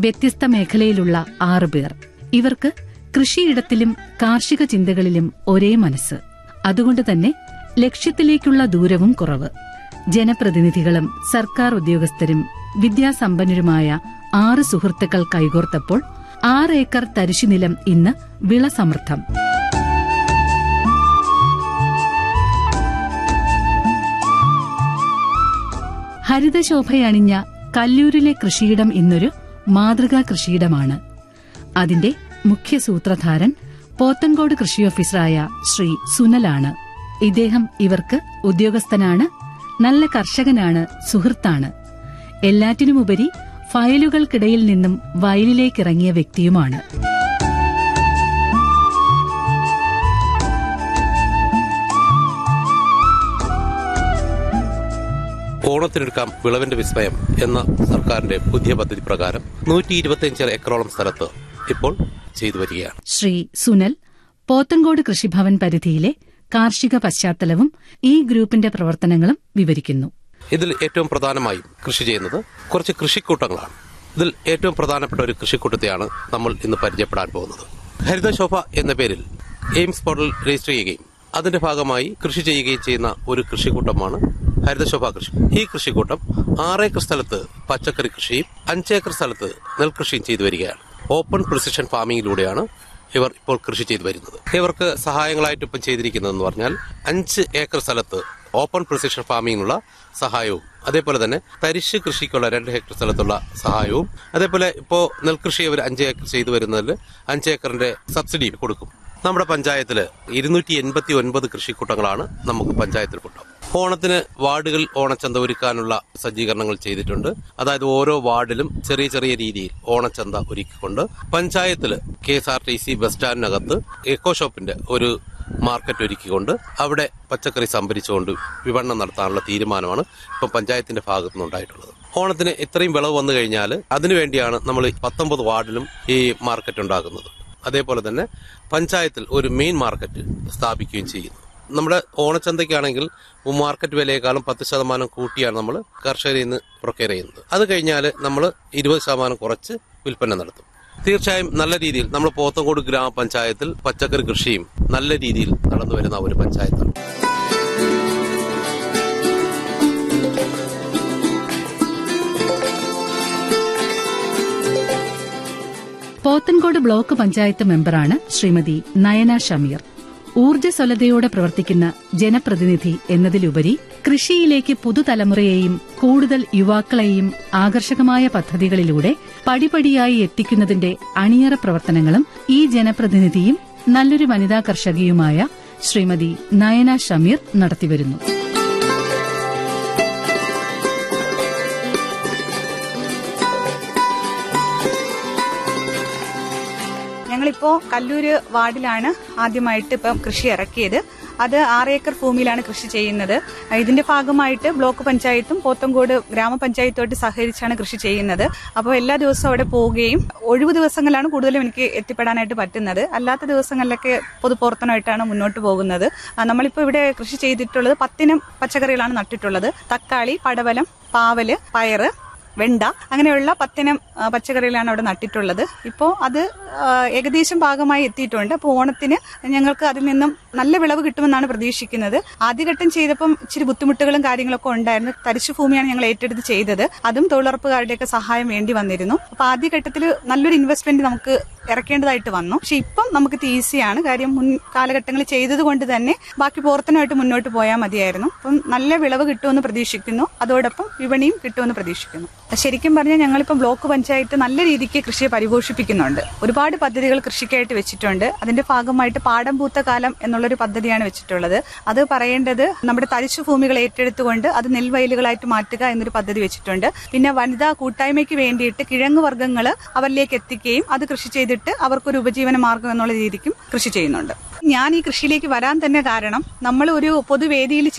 വ്യത്യസ്ത മേഖലയിലുള്ള ആറ് പേർ ഇവർക്ക് കൃഷിയിടത്തിലും കാർഷിക ചിന്തകളിലും ഒരേ മനസ്സ് അതുകൊണ്ട് തന്നെ ലക്ഷ്യത്തിലേക്കുള്ള ദൂരവും കുറവ് ജനപ്രതിനിധികളും സർക്കാർ ഉദ്യോഗസ്ഥരും വിദ്യാസമ്പന്നരുമായ ആറ് സുഹൃത്തുക്കൾ കൈകോർത്തപ്പോൾ ആറ് ഏക്കർ തരിശുനിലം ഇന്ന് വിളസമൃദ്ധം ഹരിതശോഭയണിഞ്ഞ കല്ലൂരിലെ കൃഷിയിടം ഇന്നൊരു മാതൃകാ കൃഷിയിടമാണ് അതിന്റെ മുഖ്യ സൂത്രധാരൻ പോത്തൻകോട് കൃഷി ഓഫീസറായ ശ്രീ സുനലാണ് ഇദ്ദേഹം ഇവർക്ക് ഉദ്യോഗസ്ഥനാണ് നല്ല കർഷകനാണ് സുഹൃത്താണ് എല്ലാറ്റിനുമുപരി ഫയലുകൾക്കിടയിൽ നിന്നും വയലിലേക്കിറങ്ങിയ വ്യക്തിയുമാണ് ഓണത്തിനെടുക്കാം വിളവിന്റെ വിസ്മയം എന്ന സർക്കാരിന്റെ പുതിയ പദ്ധതി പ്രകാരം നൂറ്റി ഇരുപത്തിയഞ്ച് ഏക്കറോളം സ്ഥലത്ത് ഇപ്പോൾ ചെയ്തു വരികയാണ് ശ്രീ സുനൽ പോത്തൻകോട് കൃഷിഭവൻ പരിധിയിലെ കാർഷിക പശ്ചാത്തലവും ഈ ഗ്രൂപ്പിന്റെ പ്രവർത്തനങ്ങളും വിവരിക്കുന്നു ഇതിൽ ഏറ്റവും പ്രധാനമായും കൃഷി ചെയ്യുന്നത് കുറച്ച് കൃഷിക്കൂട്ടങ്ങളാണ് ഇതിൽ ഏറ്റവും പ്രധാനപ്പെട്ട ഒരു കൃഷിക്കൂട്ടത്തെയാണ് നമ്മൾ ഇന്ന് പരിചയപ്പെടാൻ പോകുന്നത് ഹരിതശോഭ എന്ന പേരിൽ എയിംസ് പോർട്ടൽ രജിസ്റ്റർ ചെയ്യുകയും അതിന്റെ ഭാഗമായി കൃഷി ചെയ്യുകയും ചെയ്യുന്ന ഒരു കൃഷിക്കൂട്ടമാണ് ഹരിതശോഭ കൃഷി ഈ കൃഷിക്കൂട്ടം ആറേക്കർ സ്ഥലത്ത് പച്ചക്കറി കൃഷിയും അഞ്ചേക്കർ സ്ഥലത്ത് നെൽകൃഷിയും ചെയ്തു വരികയാണ് ഓപ്പൺ പ്രിസിഷൻ ഫാമിംഗിലൂടെയാണ് ഇവർ ഇപ്പോൾ കൃഷി ചെയ്തു വരുന്നത് ഇവർക്ക് സഹായങ്ങളായിട്ട് ഇപ്പം ചെയ്തിരിക്കുന്നതെന്ന് പറഞ്ഞാൽ അഞ്ച് ഏക്കർ സ്ഥലത്ത് ഓപ്പൺ പ്രിസിഷൻ ഫാമിങ്ങിനുള്ള സഹായവും അതേപോലെ തന്നെ തരിശ് കൃഷിക്കുള്ള രണ്ട് ഹെക്ടർ സ്ഥലത്തുള്ള സഹായവും അതേപോലെ ഇപ്പോൾ നെൽകൃഷി അവർ അഞ്ച് ഏക്കർ ചെയ്തു വരുന്നതിൽ അഞ്ച് ഏക്കറിന്റെ സബ്സിഡി കൊടുക്കും നമ്മുടെ പഞ്ചായത്തിൽ ഇരുന്നൂറ്റി എൺപത്തി ഒൻപത് കൃഷിക്കൂട്ടങ്ങളാണ് നമുക്ക് പഞ്ചായത്തിൽക്കുണ്ടാവും ഓണത്തിന് വാർഡുകൾ ഓണച്ചന്ത ഒരുക്കാനുള്ള സജ്ജീകരണങ്ങൾ ചെയ്തിട്ടുണ്ട് അതായത് ഓരോ വാർഡിലും ചെറിയ ചെറിയ രീതിയിൽ ഓണച്ചന്ത ഒരുക്കിക്കൊണ്ട് പഞ്ചായത്തിൽ K S R T C bus സ്റ്റാൻഡിനകത്ത് എക്കോ ഷോപ്പിന്റെ ഒരു മാർക്കറ്റ് ഒരുക്കിക്കൊണ്ട് അവിടെ പച്ചക്കറി സംഭരിച്ചുകൊണ്ട് വിപണനം നടത്താനുള്ള തീരുമാനമാണ് ഇപ്പം പഞ്ചായത്തിന്റെ ഭാഗത്തു നിന്നുണ്ടായിട്ടുള്ളത് ഓണത്തിന് ഇത്രയും വിളവ് വന്നു കഴിഞ്ഞാൽ അതിനുവേണ്ടിയാണ് നമ്മൾ പത്തൊമ്പത് വാർഡിലും ഈ മാർക്കറ്റ് ഉണ്ടാക്കുന്നത് അതേപോലെ തന്നെ പഞ്ചായത്തിൽ ഒരു മെയിൻ മാർക്കറ്റ് സ്ഥാപിക്കുകയും ചെയ്യുന്നു നമ്മുടെ ഓണച്ചന്തയ്ക്കാണെങ്കിൽ മാർക്കറ്റ് വിലയെക്കാളും പത്ത് ശതമാനം കൂട്ടിയാണ് നമ്മൾ കർഷകരിൽ നിന്ന് പ്രൊക്കയർ ചെയ്യുന്നത് അത് കഴിഞ്ഞാൽ നമ്മൾ ഇരുപത് ശതമാനം കുറച്ച് വിൽപ്പന നടത്തും തീർച്ചയായും നല്ല രീതിയിൽ നമ്മൾ പോത്തങ്കോട് ഗ്രാമപഞ്ചായത്തിൽ പച്ചക്കറി കൃഷിയും നല്ല രീതിയിൽ നടന്നു വരുന്ന ഒരു പഞ്ചായത്താണ് പോത്തൻകോട് ബ്ലോക്ക് പഞ്ചായത്ത് മെമ്പറാണ് ശ്രീമതി നയന ഷമീർ ഊർജ്ജസ്വലതയോടെ പ്രവർത്തിക്കുന്ന ജനപ്രതിനിധി എന്നതിലുപരി കൃഷിയിലേക്ക് പുതുതലമുറയെയും കൂടുതൽ യുവാക്കളെയും ആകർഷകമായ പദ്ധതികളിലൂടെ പടിപടിയായി എത്തിക്കുന്നതിന്റെ അണിയറ പ്രവർത്തനങ്ങളും ഈ ജനപ്രതിനിധിയും നല്ലൊരു വനിതാ കർഷകയുമായ ശ്രീമതി നയന ഷമീർ നടത്തിവരുന്നു ഞങ്ങളിപ്പോ കല്ലൂര് വാർഡിലാണ് ആദ്യമായിട്ട് ഇപ്പം കൃഷി ഇറക്കിയത് അത് ആറേക്കർ ഭൂമിയിലാണ് കൃഷി ചെയ്യുന്നത് ഇതിന്റെ ഭാഗമായിട്ട് ബ്ലോക്ക് പഞ്ചായത്തും പോത്തങ്കോട് ഗ്രാമപഞ്ചായത്തുമായിട്ട് സഹകരിച്ചാണ് കൃഷി ചെയ്യുന്നത് അപ്പോൾ എല്ലാ ദിവസവും അവിടെ പോവുകയും ഒഴിവു ദിവസങ്ങളിലാണ് കൂടുതലും എനിക്ക് എത്തിപ്പെടാനായിട്ട് പറ്റുന്നത് അല്ലാത്ത ദിവസങ്ങളിലൊക്കെ പൊതുപ്രവർത്തനമായിട്ടാണ് മുന്നോട്ട് പോകുന്നത് ആ, നമ്മളിപ്പോൾ ഇവിടെ കൃഷി ചെയ്തിട്ടുള്ളത് പത്തിനം പച്ചക്കറികളാണ് നട്ടിട്ടുള്ളത് തക്കാളി പടവലം പാവല് പയറ് വെണ്ട അങ്ങനെയുള്ള പത്തിനം ആ, പച്ചക്കറികളാണ് അവിടെ നട്ടിട്ടുള്ളത് ഇപ്പോൾ അത് ആ, ഏകദേശം ഭാഗമായി എത്തിയിട്ടുണ്ട് അപ്പോൾ ഓണത്തിന് ഞങ്ങൾക്ക് അതിൽ നിന്നും നല്ല വിളവ് കിട്ടുമെന്നാണ് പ്രതീക്ഷിക്കുന്നത് ആദ്യഘട്ടം ചെയ്തപ്പം ഇച്ചിരി ബുദ്ധിമുട്ടുകളും കാര്യങ്ങളൊക്കെ ഉണ്ടായിരുന്നു തരിശു ഭൂമിയാണ് ഞങ്ങൾ ഏറ്റെടുത്ത് ചെയ്തത് അതും തൊഴിലുറപ്പുകാരുടെയൊക്കെ സഹായം വേണ്ടി വന്നിരുന്നു അപ്പോൾ ആദ്യഘട്ടത്തിൽ നല്ലൊരു ഇൻവെസ്റ്റ്മെന്റ് നമുക്ക് ഇറക്കേണ്ടതായിട്ട് വന്നു പക്ഷെ ഇപ്പം നമുക്ക് ഇത് ഈസിയാണ് കാര്യം മുൻ കാലഘട്ടങ്ങളിൽ ചെയ്തത് കൊണ്ട് തന്നെ ബാക്കി പ്രവർത്തനമായിട്ട് മുന്നോട്ട് പോയാൽ മതിയായിരുന്നു അപ്പം നല്ല വിളവ് കിട്ടുമെന്ന് പ്രതീക്ഷിക്കുന്നു അതോടൊപ്പം വിപണിയും കിട്ടുമെന്ന് പ്രതീക്ഷിക്കുന്നു ശരിക്കും പറഞ്ഞാൽ ഞങ്ങളിപ്പം ബ്ലോക്ക് പഞ്ചായത്ത് നല്ല രീതിക്ക് കൃഷിയെ പരിപോഷിപ്പിക്കുന്നുണ്ട് ഒരുപാട് പദ്ധതികൾ കൃഷിക്കായിട്ട് വെച്ചിട്ടുണ്ട് അതിന്റെ ഭാഗമായിട്ട് പാടം പൂത്ത കാലം എന്നുള്ളൊരു പദ്ധതിയാണ് വെച്ചിട്ടുള്ളത് അത് പറയേണ്ടത് നമ്മുടെ തരിശു ഭൂമികൾ ഏറ്റെടുത്തുകൊണ്ട് അത് നെൽവയലുകളായിട്ട് മാറ്റുക എന്നൊരു പദ്ധതി വെച്ചിട്ടുണ്ട് പിന്നെ വനിതാ കൂട്ടായ്മയ്ക്ക് വേണ്ടിയിട്ട് കിഴങ്ങ് വർഗ്ഗങ്ങൾ അവരിലേക്ക് എത്തിക്കുകയും അത് കൃഷി ചെയ്തിട്ട് അവർക്കൊരു ഉപജീവന മാർഗം എന്നുള്ള രീതിക്കും കൃഷി ചെയ്യുന്നുണ്ട് ഞാൻ ഈ കൃഷിയിലേക്ക് വരാൻ തന്നെ കാരണം നമ്മൾ ഒരു പൊതുവേദിയിൽ